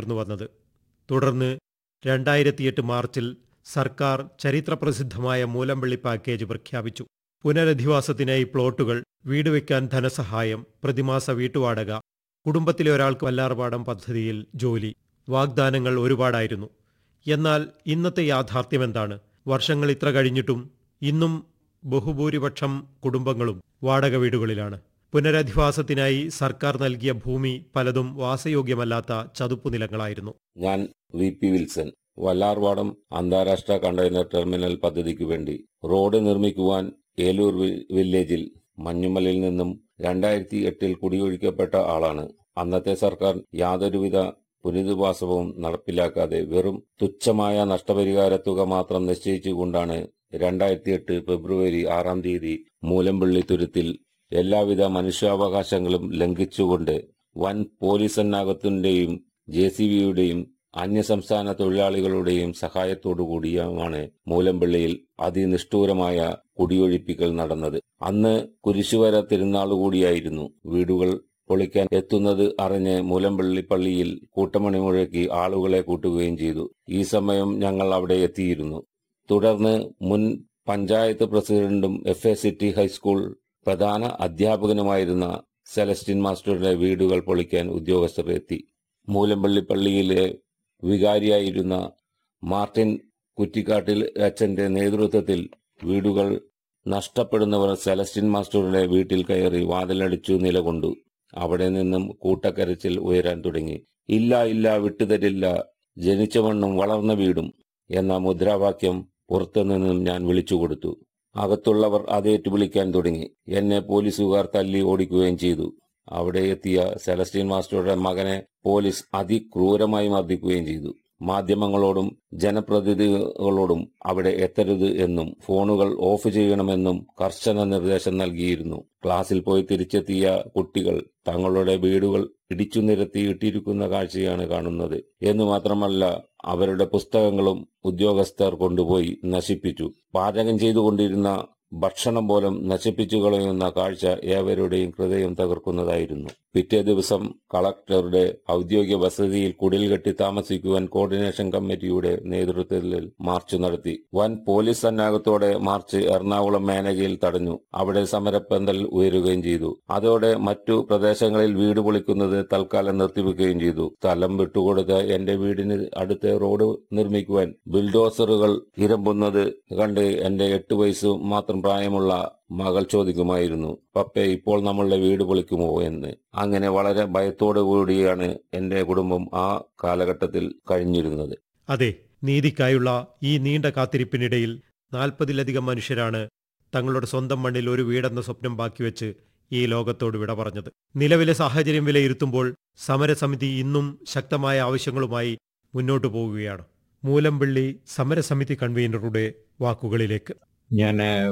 ഉയർന്നു വന്നത് തുടർന്ന് രണ്ടായിരത്തിയെട്ട് മാർച്ചിൽ സർക്കാർ ചരിത്രപ്രസിദ്ധമായ മൂലംപള്ളി പാക്കേജ് പ്രഖ്യാപിച്ചു പുനരധിവാസത്തിനായി പ്ലോട്ടുകൾ വീട് വയ്ക്കാൻ ധനസഹായം പ്രതിമാസ വീട്ടുവാടക കുടുംബത്തിലെ ഒരാൾക്ക് വല്ലാർപാടം പദ്ധതിയിൽ ജോലി വാഗ്ദാനങ്ങൾ ഒരുപാടായിരുന്നു എന്നാൽ ഇന്നത്തെ യാഥാർത്ഥ്യം എന്താണ് വർഷങ്ങൾ ഇത്ര കഴിഞ്ഞിട്ടും ഇന്നും ബഹുഭൂരിപക്ഷം കുടുംബങ്ങളും വാടക വീടുകളിലാണ് പുനരധിവാസത്തിനായി സർക്കാർ നൽകിയ ഭൂമി പലതും വാസയോഗ്യമല്ലാത്ത ചതുപ്പു നിലങ്ങളായിരുന്നു ഞാൻ വി പി വിൽസൺ വല്ലാർവാടം അന്താരാഷ്ട്ര കണ്ടെയ്നർ ടെർമിനൽ പദ്ധതിക്ക് വേണ്ടി റോഡ് നിർമ്മിക്കുവാൻ ഏലൂർ വി- വില്ലേജിൽ മഞ്ഞുമലിൽ നിന്നും രണ്ടായിരത്തി എട്ടിൽ കുടിയൊഴിക്കപ്പെട്ട ആളാണ് അന്നത്തെ സർക്കാർ യാതൊരുവിധ പുനരധിവാസവും നടപ്പിലാക്കാതെ വെറും തുച്ഛമായ നഷ്ടപരിഹാര തുക മാത്രം നിശ്ചയിച്ചുകൊണ്ടാണ് രണ്ടായിരത്തി എട്ട് ഫെബ്രുവരി ആറാം തീയതി മൂലമ്പള്ളി തുരുത്തിൽ എല്ലാവിധ മനുഷ്യാവകാശങ്ങളും ലംഘിച്ചുകൊണ്ട് വൻ പോലീസ് സന്നാഹത്തിന്റെയും ജെ സി ബിയുടെയും അന്യസംസ്ഥാന തൊഴിലാളികളുടെയും സഹായത്തോടുകൂടിയുമാണ് മൂലമ്പള്ളിയിൽ അതിനിഷ്ഠൂരമായ കുടിയൊഴിപ്പിക്കൽ നടന്നത് അന്ന് കുരിശുവര തിരുനാൾ കൂടിയായിരുന്നു വീടുകൾ പൊളിക്കാൻ എത്തുന്നത് അറിഞ്ഞ് മൂലമ്പള്ളി പള്ളിയിൽ കൂട്ടമണി മുഴക്കി ആളുകളെ കൂട്ടുകയും ചെയ്തു ഈ സമയം ഞങ്ങൾ അവിടെ എത്തിയിരുന്നു തുടർന്ന് മുൻ പഞ്ചായത്ത് പ്രസിഡന്റും എഫ് എ സിറ്റി ഹൈസ്കൂൾ പ്രധാന അധ്യാപകനുമായിരുന്ന സെലസ്റ്റിൻ മാസ്റ്ററുടെ വീടുകൾ പൊളിക്കാൻ ഉദ്യോഗസ്ഥർ എത്തി മൂലമ്പള്ളി പള്ളിയിലെ വികാരിയായിരുന്ന മാർട്ടിൻ കുറ്റിക്കാട്ടിൽ അച്ഛന്റെ നേതൃത്വത്തിൽ വീടുകൾ നഷ്ടപ്പെടുന്നവർ സെലസ്റ്റിൻ മാസ്റ്ററുടെ വീട്ടിൽ കയറി വാതിലടിച്ചു നിലകൊണ്ടു അവിടെ നിന്നും കൂട്ടക്കരച്ചിൽ ഉയരാൻ തുടങ്ങി ഇല്ല ഇല്ല വിട്ടുതരില്ല ജനിച്ച മണ്ണും വളർന്ന വീടും എന്ന മുദ്രാവാക്യം പുറത്തുനിന്നും ഞാൻ വിളിച്ചുകൊടുത്തു അകത്തുള്ളവർ അതേറ്റു വിളിക്കാൻ തുടങ്ങി എന്നെ പോലീസുകാർ തല്ലി ഓടിക്കുകയും ചെയ്തു അവിടെ എത്തിയ സെലസ്റ്റീൻ മാസ്റ്ററുടെ മകനെ പോലീസ് അതിക്രൂരമായി മർദ്ദിക്കുകയും ചെയ്തു മാധ്യമങ്ങളോടും ജനപ്രതിനിധികളോടും അവിടെ എത്തരുത് എന്നും ഫോണുകൾ ഓഫ് ചെയ്യണമെന്നും കർശന നിർദ്ദേശം നൽകിയിരുന്നു ക്ലാസ്സിൽ പോയി തിരിച്ചെത്തിയ കുട്ടികൾ തങ്ങളുടെ വീടുകൾ ഇടിച്ചു നിരത്തി ഇട്ടിരിക്കുന്ന കാഴ്ചയാണ് കാണുന്നത് എന്ന് മാത്രമല്ല അവരുടെ പുസ്തകങ്ങളും ഉദ്യോഗസ്ഥർ കൊണ്ടുപോയി നശിപ്പിച്ചു പാചകം ചെയ്തുകൊണ്ടിരുന്ന ഭക്ഷണം പോലും നശിപ്പിച്ചു കളയുന്ന കാഴ്ച ഏവരുടെയും ഹൃദയം തകർക്കുന്നതായിരുന്നു പിറ്റേ ദിവസം കളക്ടറുടെ ഔദ്യോഗിക വസതിയിൽ കുടിൽ കെട്ടി താമസിക്കുവാൻ കോർഡിനേഷൻ കമ്മിറ്റിയുടെ നേതൃത്വത്തിൽ മാർച്ച് നടത്തി വൻ പോലീസ് സന്നാഹത്തോടെ മാർച്ച് എറണാകുളം മേനകയിൽ തടഞ്ഞു അവിടെ സമരപ്പന്തൽ ഉയരുകയും ചെയ്തു അതോടെ മറ്റു പ്രദേശങ്ങളിൽ വീട് പൊളിക്കുന്നത് തൽക്കാലം നിർത്തിവെക്കുകയും ചെയ്തു സ്ഥലം വിട്ടുകൊടുത്ത് എന്റെ വീടിന് അടുത്ത് റോഡ് നിർമ്മിക്കുവാൻ ബിൽഡോസറുകൾ ഇരമ്പുന്നത് കണ്ട് എന്റെ എട്ട് വയസ്സ് മാത്രം പ്രായമുള്ള മകൾ ചോദിക്കുമായിരുന്നു പപ്പെ ഇപ്പോൾ നമ്മളുടെ വീട് പൊളിക്കുമോ എന്ന് അങ്ങനെ വളരെ ഭയത്തോടു കൂടിയാണ് എന്റെ കുടുംബം ആ കാലഘട്ടത്തിൽ കഴിഞ്ഞിരുന്നത് അതെ നീതിക്കായുള്ള ഈ നീണ്ട കാത്തിരിപ്പിനിടയിൽ നാൽപ്പതിലധികം മനുഷ്യരാണ് തങ്ങളുടെ സ്വന്തം മണ്ണിൽ ഒരു വീടെന്ന സ്വപ്നം ബാക്കിവെച്ച് ഈ ലോകത്തോട് വിട പറഞ്ഞത് നിലവിലെ സാഹചര്യം വിലയിരുത്തുമ്പോൾ സമരസമിതി ഇന്നും ശക്തമായ ആവശ്യങ്ങളുമായി മുന്നോട്ടു പോവുകയാണ് മൂലംപള്ളി സമരസമിതി കൺവീനറുടെ വാക്കുകളിലേക്ക് ഞാൻ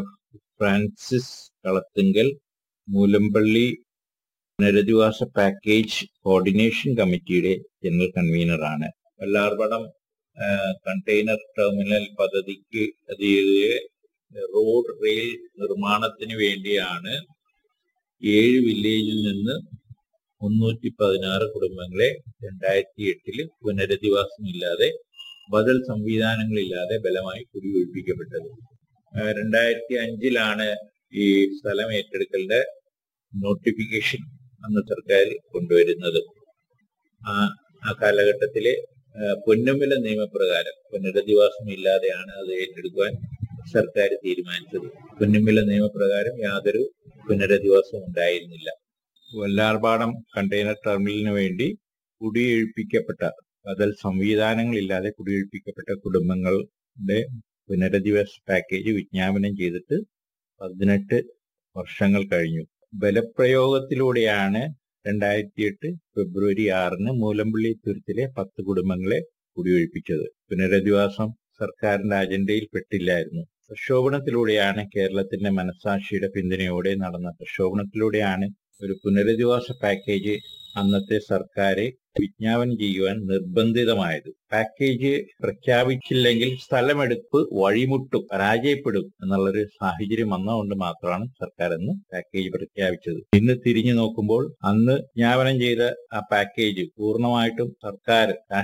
ഫ്രാൻസിസ് കളത്തുങ്കൽ മൂലമ്പള്ളി പുനരധിവാസ പാക്കേജ് കോർഡിനേഷൻ കമ്മിറ്റിയുടെ ജനറൽ കൺവീനറാണ് വല്ലാർപടം ആ, കണ്ടെയ്നർ ടെർമിനൽ പദ്ധതിക്ക് അതിലെ റോഡ് റെയിൽ നിർമ്മാണത്തിന് വേണ്ടിയാണ് ഏഴ് വില്ലേജിൽ നിന്ന് മുന്നൂറ്റി പതിനാറ് കുടുംബങ്ങളെ രണ്ടായിരത്തി എട്ടില് പുനരധിവാസമില്ലാതെ ബദൽ സംവിധാനങ്ങളില്ലാതെ ബലമായി കുടിയൊഴിപ്പിക്കപ്പെട്ടത് ആ, രണ്ടായിരത്തി അഞ്ചിലാണ് ഈ സ്ഥലം ഏറ്റെടുക്കലിന്റെ നോട്ടിഫിക്കേഷൻ അന്ന് സർക്കാർ കൊണ്ടുവരുന്നത് ആ ആ കാലഘട്ടത്തിലെ ആ, പൊന്നമ്പല നിയമപ്രകാരം പുനരധിവാസം ഇല്ലാതെയാണ് അത് ഏറ്റെടുക്കുവാൻ സർക്കാർ തീരുമാനിച്ചത് പൊന്നമ്പല നിയമപ്രകാരം യാതൊരു പുനരധിവാസവും ഉണ്ടായിരുന്നില്ല വല്ലാർപാടം കണ്ടെയ്നർ ടെർമിനലിന് വേണ്ടി കുടിയൊഴിപ്പിക്കപ്പെട്ട ബദൽ സംവിധാനങ്ങളില്ലാതെ കുടിയൊഴിപ്പിക്കപ്പെട്ട കുടുംബങ്ങളുടെ പുനരധിവാസ പാക്കേജ് വിജ്ഞാപനം ചെയ്തിട്ട് പതിനെട്ട് വർഷങ്ങൾ കഴിഞ്ഞു ബലപ്രയോഗത്തിലൂടെയാണ് രണ്ടായിരത്തി എട്ട് ഫെബ്രുവരി ആറിന് മൂലമ്പള്ളി തുരുത്തിലെ പത്ത് കുടുംബങ്ങളെ കുടിയൊഴിപ്പിച്ചത് പുനരധിവാസം സർക്കാരിന്റെ അജണ്ടയിൽ പെട്ടില്ലായിരുന്നു പ്രക്ഷോഭണത്തിലൂടെയാണ് കേരളത്തിന്റെ മനസാക്ഷിയുടെ പിന്തുണയോടെ നടന്ന പ്രക്ഷോഭണത്തിലൂടെയാണ് ഒരു പുനരധിവാസ പാക്കേജ് അന്നത്തെ സർക്കാർ വിജ്ഞാപനം ചെയ്യുവാൻ നിർബന്ധിതമായത് പാക്കേജ് പ്രഖ്യാപിച്ചില്ലെങ്കിൽ സ്ഥലമെടുപ്പ് വഴിമുട്ടും പരാജയപ്പെടും എന്നുള്ളൊരു സാഹചര്യം വന്നതുകൊണ്ട് മാത്രമാണ് സർക്കാർ അന്ന് പാക്കേജ് പ്രഖ്യാപിച്ചത് ഇന്ന് തിരിഞ്ഞു നോക്കുമ്പോൾ അന്ന് വിജ്ഞാപനം ചെയ്ത ആ പാക്കേജ് പൂർണ്ണമായിട്ടും സർക്കാർ